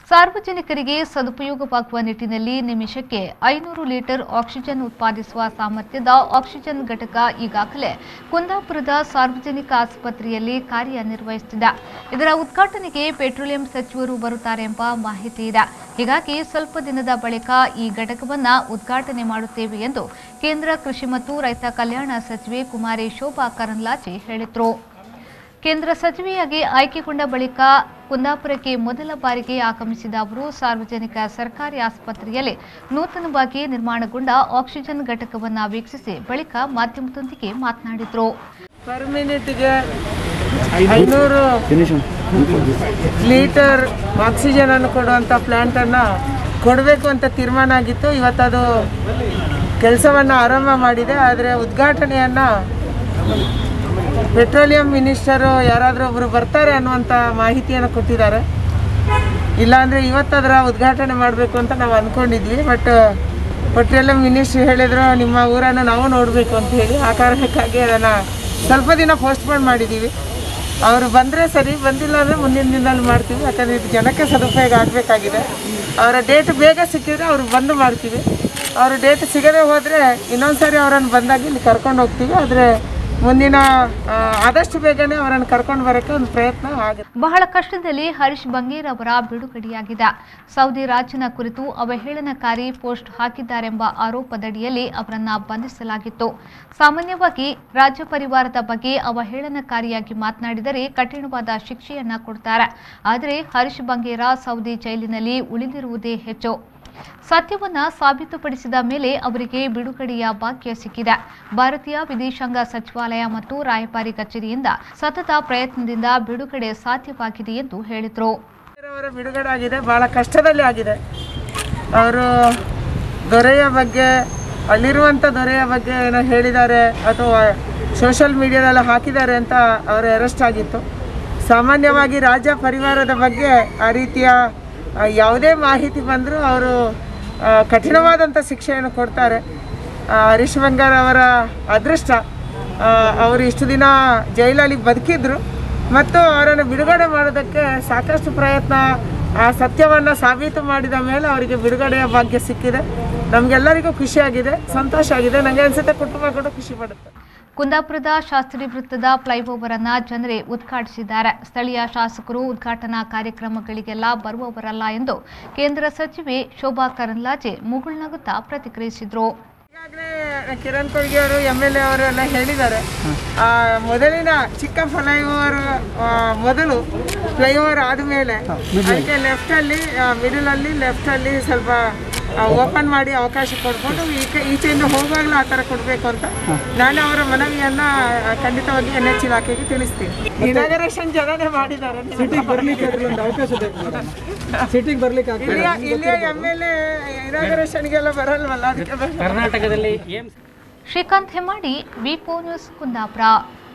ಸಾರ್ವಜನಿಕರಿಗೆ ಸದುಪಯೋಗವಾಗುವ ನಿಟ್ಟಿನಲ್ಲಿ ನಿಮಿಷಕ್ಕೆ ಐನೂರು ಲೀಟರ್ ಆಕ್ಸಿಜನ್ ಉತ್ಪಾದಿಸುವ ಸಾಮರ್ಥ್ಯದ ಆಕ್ಸಿಜನ್ ಘಟಕ ಈಗಾಗಲೇ ಕುಂದಾಪುರದ ಸಾರ್ವಜನಿಕ ಆಸ್ಪತ್ರೆಯಲ್ಲಿ ಕಾರ್ಯನಿರ್ವಹಿಸುತ್ತಿದೆ ಇದರ ಉದ್ಘಾಟನೆಗೆ ಪೆಟ್ರೋಲಿಯಂ ಸಚಿವರು ಬರುತ್ತಾರೆ ಎಂಬ ಮಾಹಿತಿ ಇದೆ ಹೀಗಾಗಿ ಸ್ವಲ್ಪ ದಿನದ ಬಳಿಕ ಈ ಘಟಕವನ್ನು ಉದ್ಘಾಟನೆ ಮಾಡುತ್ತೇವೆ ಎಂದು ಕೇಂದ್ರ ಕೃಷಿ ಮತ್ತು ರೈತ ಕಲ್ಯಾಣ ಸಚಿವೆ ಕುಮಾರಿ ಶೋಭಾ ಕರಂದ್ಲಾಜೆ ಹೇಳಿದರು ಕೇಂದ್ರ ಸಚಿವೆಯಾಗಿ ಆಯ್ಕೆಗೊಂಡ ಬಳಿಕ ಕುಂದಾಪುರಕ್ಕೆ ಮೊದಲ ಬಾರಿಗೆ ಆಗಮಿಸಿದ ಅವರು ಸಾರ್ವಜನಿಕ ಸರ್ಕಾರಿ ಆಸ್ಪತ್ರೆಯಲ್ಲಿ ನೂತನವಾಗಿ ನಿರ್ಮಾಣಗೊಂಡ ಆಕ್ಸಿಜನ್ ಘಟಕವನ್ನು ವೀಕ್ಷಿಸಿ ಬಳಿಕ ಮಾಧ್ಯಮದೊಂದಿಗೆ ಮಾತನಾಡಿದರು ಪರ್ ಮಿನಿಟ್ಗೆ ಐನೂರು ಲೀಟರ್ ಆಕ್ಸಿಜನ್ ಅನ್ನು ಕೊಡುವಂಥ ಪ್ಲ್ಯಾಂಟನ್ನು ಕೊಡಬೇಕು ಅಂತ ತೀರ್ಮಾನ ಆಗಿತ್ತು ಇವತ್ತದು ಕೆಲಸವನ್ನು ಆರಂಭ ಮಾಡಿದೆ ಆದರೆ ಉದ್ಘಾಟನೆಯನ್ನು ಪೆಟ್ರೋಲಿಯಂ ಮಿನಿಸ್ಟರು ಯಾರಾದರೂ ಒಬ್ಬರು ಬರ್ತಾರೆ ಅನ್ನುವಂಥ ಮಾಹಿತಿಯನ್ನು ಕೊಟ್ಟಿದ್ದಾರೆ ಇಲ್ಲಾಂದರೆ ಇವತ್ತದರ ಉದ್ಘಾಟನೆ ಮಾಡಬೇಕು ಅಂತ ನಾವು ಅಂದ್ಕೊಂಡಿದ್ವಿ ಬಟ್ ಪೆಟ್ರೋಲಿಯಂ ಮಿನಿಸ್ಟ್ರಿ ಹೇಳಿದ್ರು ನಿಮ್ಮ ಊರನ್ನು ನಾವು ನೋಡಬೇಕು ಅಂತ ಹೇಳಿ ಆ ಕಾರಣಕ್ಕಾಗಿ ಅದನ್ನು ಸ್ವಲ್ಪ ದಿನ ಪೋಸ್ಟ್ಪೋನ್ ಮಾಡಿದ್ದೀವಿ ಅವರು ಬಂದರೆ ಸರಿ ಬಂದಿಲ್ಲ ಅಂದರೆ ಮುಂದಿನ ದಿನದಲ್ಲಿ ಮಾಡ್ತೀವಿ ಯಾಕಂದರೆ ಇದು ಜನಕ್ಕೆ ಸದುಪಯೋಗ ಆಗಬೇಕಾಗಿದೆ ಅವರ ಡೇಟ್ ಬೇಗ ಸಿಕ್ಕಿದ್ರೆ ಅವ್ರು ಬಂದು ಮಾಡ್ತೀವಿ ಅವ್ರ ಡೇಟ್ ಸಿಗದೆ ಹೋದರೆ ಇನ್ನೊಂದು ಸಾರಿ ಅವರನ್ನು ಬಂದಾಗ ಇಲ್ಲಿ ಕರ್ಕೊಂಡು ಹೋಗ್ತೀವಿ ಆದರೆ ಮುಂದಿನ ಆ, ಆದಷ್ಟು ಬೇಗನೆ ಅವರನ್ನು ಕರ್ಕೊಂಡು ಬರೋಕ್ಕೆ ಒಂದು ಪ್ರಯತ್ನ ಆಗುತ್ತೆ ಬಹಳ ಕಷ್ಟದಲ್ಲಿ ಹರೀಶ್ ಬಂಗೇರ್ ಅವರ ಬಿಡುಗಡೆಯಾಗಿದೆ ಸೌದಿ ರಾಜನ ಕುರಿತು ಅವಹೇಳನಕಾರಿ ಪೋಸ್ಟ್ ಹಾಕಿದ್ದಾರೆಂಬ ಆರೋಪದಡಿಯಲ್ಲಿ ಅವರನ್ನ ಬಂಧಿಸಲಾಗಿತ್ತು ಸಾಮಾನ್ಯವಾಗಿ ರಾಜ್ಯ ಪರಿವಾರದ ಬಗ್ಗೆ ಅವಹೇಳನಕಾರಿಯಾಗಿ ಮಾತನಾಡಿದರೆ ಕಠಿಣವಾದ ಶಿಕ್ಷೆಯನ್ನ ಕೊಡ್ತಾರೆ ಆದರೆ ಹರೀಶ್ ಬಂಗೇರ ಸೌದಿ ಜೈಲಿನಲ್ಲಿ ಉಳಿದಿರುವುದೇ ಹೆಚ್ಚು ಸತ್ಯವನ್ನ ಸಾಬೀತುಪಡಿಸಿದ ಮೇಲೆ ಅವರಿಗೆ ಬಿಡುಗಡೆಯ ಭಾಗ್ಯ ಸಿಕ್ಕಿದೆ ಭಾರತೀಯ ವಿದೇಶಾಂಗ ಸಚಿವಾಲಯ ಮತ್ತು ರಾಯಭಾರಿ ಕಚೇರಿಯಿಂದ ಸತತ ಪ್ರಯತ್ನದಿಂದ ಬಿಡುಗಡೆ ಸಾಧ್ಯವಾಗಿದೆ ಎಂದು ಹೇಳಿದರು ಅವರ ಬಿಡುಗಡೆ ಆಗಿದೆ ಭಾಳ ಕಷ್ಟದಲ್ಲಿ ಆಗಿದೆ ಅವರು ದೊರೆಯ ಬಗ್ಗೆ ಅಲ್ಲಿರುವಂಥ ದೊರೆಯ ಬಗ್ಗೆ ಏನೋ ಹೇಳಿದ್ದಾರೆ ಅಥವಾ ಸೋಷಿಯಲ್ ಮೀಡಿಯಾದಲ್ಲಿ ಹಾಕಿದ್ದಾರೆ ಅಂತ ಅವರು ಅರೆಸ್ಟ್ ಆಗಿತ್ತು ಸಾಮಾನ್ಯವಾಗಿ ರಾಜ ಪರಿವಾರದ ಬಗ್ಗೆ ಆ ರೀತಿಯ ಆ, ಯಾವುದೇ ಮಾಹಿತಿ ಬಂದರೂ ಅವರು ಆ, ಕಠಿಣವಾದಂಥ ಶಿಕ್ಷೆಯನ್ನು ಕೊಡ್ತಾರೆ ಆ, ಹರೀಶ್ ಬಂಗಾರ್ ಅವರ ಅದೃಷ್ಟ ಆ, ಅವರು ಇಷ್ಟು ದಿನ ಜೈಲಲ್ಲಿ ಬದುಕಿದ್ರು ಮತ್ತು ಅವರನ್ನು ಬಿಡುಗಡೆ ಮಾಡೋದಕ್ಕೆ ಸಾಕಷ್ಟು ಪ್ರಯತ್ನ ಆ ಸತ್ಯವನ್ನು ಸಾಬೀತು ಮಾಡಿದ ಮೇಲೆ ಅವರಿಗೆ ಬಿಡುಗಡೆಯ ಭಾಗ್ಯ ಸಿಕ್ಕಿದೆ ನಮಗೆಲ್ಲರಿಗೂ ಖುಷಿಯಾಗಿದೆ ಸಂತೋಷ ಆಗಿದೆ ನನಗೆ ಅನಿಸುತ್ತೆ ಕುಟುಂಬ ಕೂಡ ಖುಷಿ ಪಡುತ್ತೆ ಕುಂದಾಪುರದ ಶಾಸ್ತ್ರಿ ವೃತ್ತದ ಫ್ಲೈಓವರ್ ಅನ್ನ ಜನರೇ ಉದ್ಘಾಟಿಸಿದ್ದಾರೆ ಸ್ಥಳೀಯ ಶಾಸಕರು ಉದ್ಘಾಟನಾ ಕಾರ್ಯಕ್ರಮಗಳಿಗೆಲ್ಲ ಬರುವವರಲ್ಲ ಎಂದು ಕೇಂದ್ರ ಸಚಿವೆ ಶೋಭಾ ಕರಂದ್ಲಾಜೆ ಮುಗುಳ್ನಗುತ್ತಾ ಪ್ರತಿಕ್ರಿಯಿಸಿದರು ಈಗಾಗಲೇ ಕಿರಣ್ ಕೊಡ್ಗೆ ಅವರು ಎಮ್ ಎಲ್ ಎ ಅವರು ಎಲ್ಲ ಹೇಳಿದ್ದಾರೆ ಆ, ಮೊದಲಿನ ಚಿಕ್ಕ ಫ್ಲೈಓವರ್ ಮೊದಲು ಫ್ಲೈಓವರ್ ಆದಮೇಲೆ ಅದಕ್ಕೆ ಲೆಫ್ಟಲ್ಲಿ ಮಿಡಲಲ್ಲಿ ಲೆಫ್ಟಲ್ಲಿ ಸ್ವಲ್ಪ ಓಪನ್ ಮಾಡಿ ಅವಕಾಶ ಕೊಡ್ಕೊಂಡು ಈಚೆ ಈಚೆಯಿಂದ ಹೋಗುವಾಗಲೂ ಆ ಥರ ಕೊಡಬೇಕು ಅಂತ ನಾನು ಅವರ ಮನವಿಯನ್ನ ಆ, ಖಂಡಿತವಾಗಿ ಎನ್ ಎಚ್ ಇಲಾಖೆಗೆ ತಿಳಿಸ್ತೀನಿ ಇನಾಗರೇಷನ್ ಜನನೇ ಮಾಡಿದ್ದಾರೆ ಸಿಟಿಗೆ ಬರ್ಲಿಕ್ಕೆ ಆಗ್ತದೆ ಇಲ್ಲಿಯ ಇಲ್ಲಿಯ ಎಮ್ ಎಲ್ ಎ ಇನಾಗರೇಷನ್ಗೆಲ್ಲ ಬರಲ್ವಲ್ಲ ಅದಕ್ಕೆ ಕರ್ನಾಟಕದಲ್ಲಿ ಏಮ್ಸ್ ಶ್ರೀಕಾಂತ್ ಹೆಮ್ಮಾಡಿ ವಿಪೋ ನ್ಯೂಸ್ ಕುಂದಾಪುರ